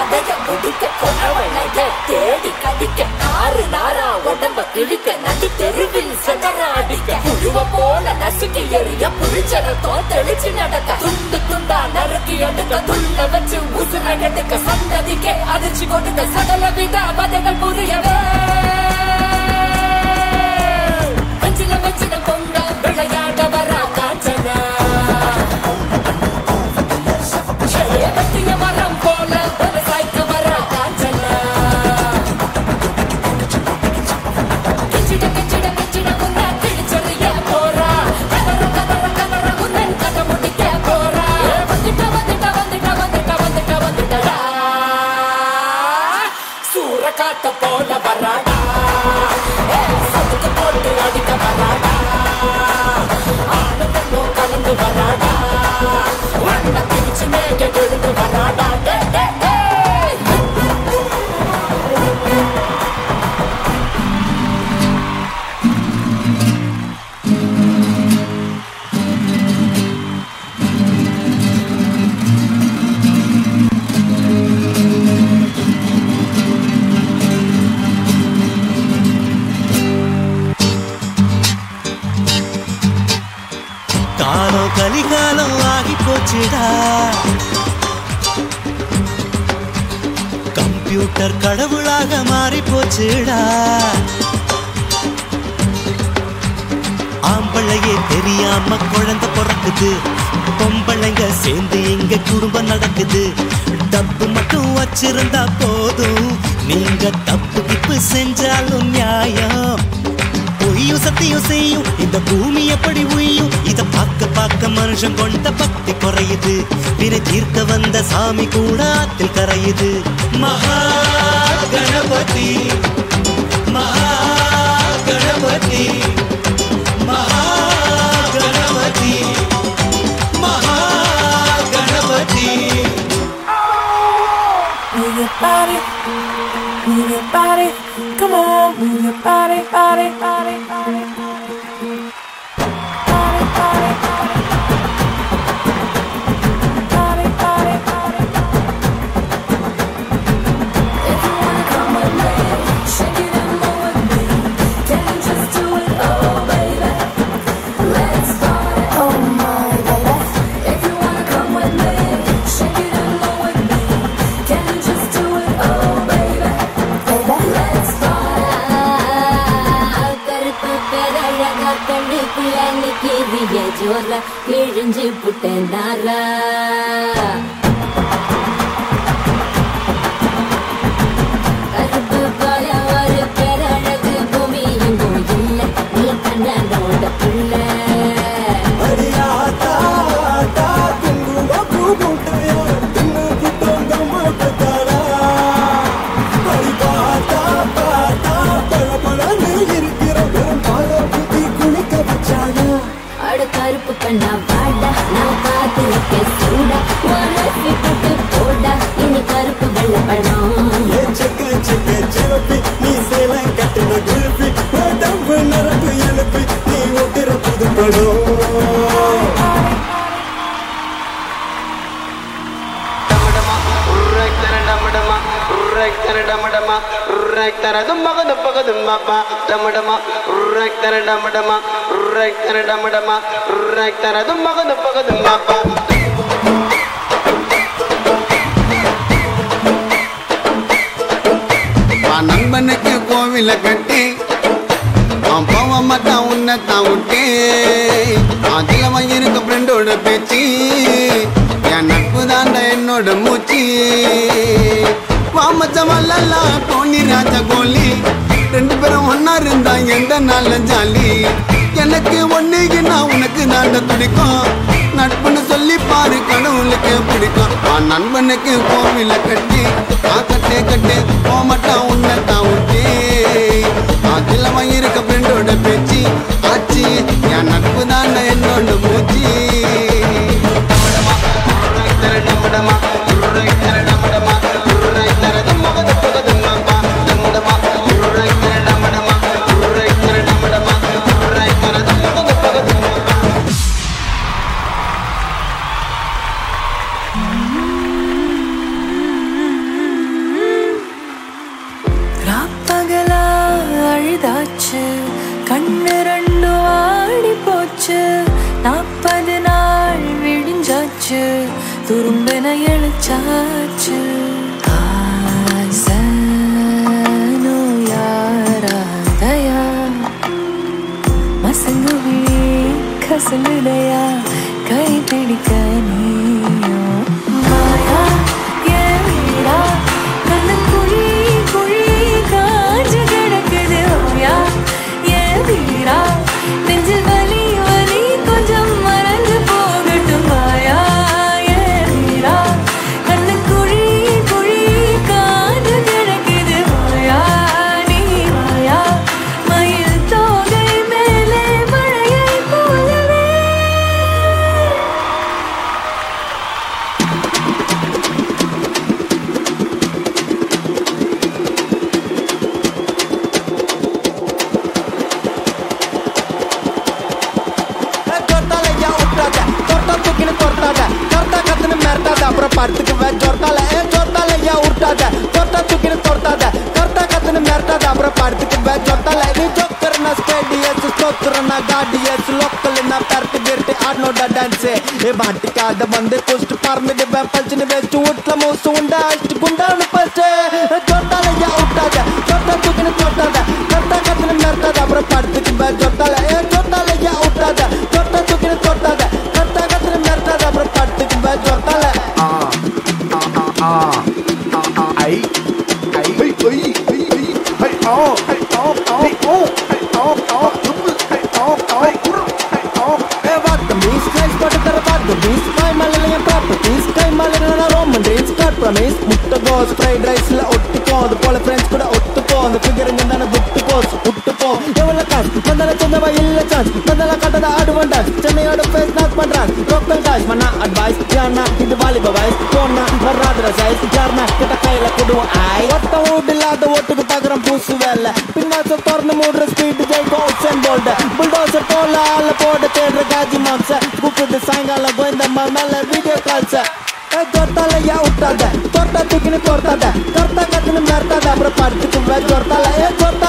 கதைய முடிக்க கொணவனைய தேடி கடிக்க நாறு நாரா உடம்ப கிழிக்க நடி தெருவில் சதற அடிக்க புழுவ போல நசுக்கி எறிய புரிச்சரத்தோ தெளிச்சு நடக்க துண்டு துண்டா நறுக்கி எடுக்க துள்ள வச்சு உசுர எடுக்க சந்ததிக்கே அதிர்ச்சி கொடுக்க சகல வித பதைகள் புரியவே வச்சில வச்சில பொங்க விளையாட வரா காஞ்சனா பத்திய மரம் போல ஒரு சாய்க்க வரா காஞ்சனா கிச்சிட கிச்சிட கிச்சிட உன்ன கிழிச்செறிய போறா கதற கதற கதற உன்னன் கதை முடிக்க போறா வந்துட்ட வந்துட்ட வந்துட்ட வந்துட்ட வந்துட்ட வந்துட்டடா சூற காத்த போல வராடா ஏ, சதுக்கு போட்டு அடிக்க வராடா ஆனந்தமோ கலந்து வராடா வண்ண பிரிச்சு மேக விழுந்து வராடா டே, டே, டே. காலம் கலிகாலம் ஆகி போச்சுடா கம்ப்யூட்டர் கடவுளாக மாறி போச்சுடா ஆம்பளையே தெரியாம குழந்தை பிறக்குது பொம்பளைங்க சேர்ந்து இங்க குடும்பம் நடக்குது டப்பு மட்டும் வச்சிருந்தா போதும் நீங்க தப்பு கிப்பு செஞ்சாலும் நியாயம் பொய்யும் சத்தியம் செய்யும் இந்த பூமி எப்படி உய்யும் இத பார்க்க பார்க்க மனுஷன் கொண்ட பக்தி குறையுது பிற தீர்க்க வந்த சாமி கூட ஆத்தில் கரையுது மகா கணபதி மகா கணபதி மகா கணபதி மகா Ganapathi Move your body, move your body, come on, move your body, body, body, body, body, body, body, body, body, body. If you wanna come with me, shake it and move with me. Can you just do it, oh baby? Let's start it, oh my baby. If you wanna come with me, shake it and move with me. Can you just do it, oh baby? Let's start it. கருப்பு பேரழகா கண்ணுக்குள்ள நிக்கிறிய ஜோர கிழிஞ்சு புட்டேன் நாரா கருப்பு போல ஒரு பேரழகு பூமி எங்கும் இல்ல நீ கண்ணனோட புள்ள அட கருப்பு கண்ணா வாடா நான் காத்திருக்க சூடா உனக்கு போட்டு போடா இனி கருப்பு வெள்ள படம் டமடமா உர்ரக் தர டமடமா உர்ரக் தர டமடமா உர்ரக் தர தும்மக துப்பக தும்பாப்பா டமடமா உர்ரக் தர டமடமா உர்ரக் தர டமடமா உர்ரக் தர தும்மக துப்பக தும்பாப்பா நான் நண்பனுக்கு கோவில கட்டி அவன் போக மாட்டான் உன்னை தான் விட்டு அதில் இருக்க ஃப்ரெண்டோட பேச்சு என் நட்பு தாண்டா என்னோட மூச்சு வாமச்சவல்லாம் டோனி ராஜா கோலி ரெண்டு பேரும் ஒன்னா இருந்தா எந்த நாள்ல ஜாலி எனக்கு ஒண்ணுக்கு நான் உனக்கு நாண்ட துடிக்கும் நட்புன்னு சொல்லி பாரு கடவுளுக்கு பிடிக்கும் ஆ நண்பனுக்கு கோவில கட்டி ஆ கட்டே கட்டே போமாட்டான் உன்னை தான் விட்டு அதில் இருக்க ஃப்ரெண்டோட பேச்சு ஆச்சு என் நட்பு தாண்டா என்னோட மூச்சு உர்ரக் தர டமடமா உர்ரக் தர டமடமா உர்ரக் தர தும்மக துப்பக தும்பாப்பா டமடமா உர்ரக் தர டமடமா உர்ரக் தர டமடமா உர்ரக் தர தும்மக துப்பக தும்பாப்பா ஒன்று ரெண்டு ஆடி போச்சு நாற்பது நாள் விடிஞ்சாச்சு துரும்பென எழுச்சாச்சு ஆசனோ யாராதயா மசங்குவி கசங்குதையா கை பிடிக்க நீயோ மாயா ஏன் வீடா கண்ணு குழி குழி காஞ்சு கிடக்குது ஓயா ஏன் வீடா நெஞ்சு வலி வலி கொஞ்சம் மறந்து போகட்டும் மாயா ஏன் வீடா கண்ணு குழி குழி காஞ்சு கிடக்குது மாயா நீ மாயா மயில் தோகை மேலே மழையை போலவே ஜொர்த்தாலையா விட்டாத தொட்டா தூக்கின்னு தொட்டாத கர்த்தா கத்துன்னு மிரட்டாத அப்புறம் படுத்துக்குவேன் ஜொர்த்தால ஏ ஜொர்த்தாலையா விட்டாத தொட்டா தூக்கின்னு தொட்டாத கர்த்தா கத்துன்னு மிரட்டாத அப்புறம் படுத்துக்குவேன் ஜொர்த்தால நீ ஜோக்கர்னா ஸ்டேடியஸ் ஸ்டோக்கர்னா காடியஸ் லோக்கல்னா பெரட்டு கிரட்டு ஆடனோட டான்ஸ் ஏ மாட்டிக்காத வந்து குஸ்ட் பறந்துடுவேன் பல்ச்சுன்னு வச்சு வீட்டுல மூசு உண்டா அடிச்சு குண்டான்னு பஸ்ட் ஜொர்த்தாலையா விட்டாத தொட்டா தூக்கின்னு தொட்டாத கர்த்தா கத்துன்னு மிரட்டாத அப்புறம் படுத்துக்குவேன் ஜொர்த்தால ஏ ஜொர்த்தாலையா விட்டாத தொட்டா தூக்கின்னு தொட்டாத கர்த்தா கத்துன்னு மிரட்டாத அப்புறம் படுத்துக்குவேன் ஜொர்த்தால முட்டைகோஸ் ஃப்ரைட் ரைஸ்ல ஒட்டிப்போம் அது போல ஃப்ரெண்ட்ஸ் கூட ஒட்டுப்போம் அந்த ஃபிகருங்க தானே விட்டு போஸ் விட்டுப்போம் எவ்வளவு காசு வந்தால சொந்தவா இல்ல சான்ஸ் வந்தால கட்டத ஆடுவண்டாஸ் சென்னையோட ஃபேஸ் நாக் பண்றாங்க லோக்கல் காஸ் மண்ணா அட்வைஸ் யாருனா இது வாலிப வயசு போனா வராதுற சைஸ் யாருனா கிட்ட கையில குடுவோம் ஆய் ஒட்ட ஓட்டு இல்லாத ஓட்டுக்கு பாக்குறோம் பூசு வேலை பின்வாச திறந்து மூடுற ஸ்பீட் ஜெயிக்கும் ஒப்சன் போல்ட புல்டோசர் போல ஆள போட தேடுற காஜி மாம்ச கூப்பிட்டு சாயங்காலம் கோயந்தம்மா மேல வீடியோ கால்ஸ தொட்டாலையா விட்டாத தொட்டா தூக்கின்னு தொட்டாத கர்த்தா கத்துன்னு மிரட்டாத அப்புறம் படுத்துக்கு ஜொர்த்தால ஏ ஜொர்த்தா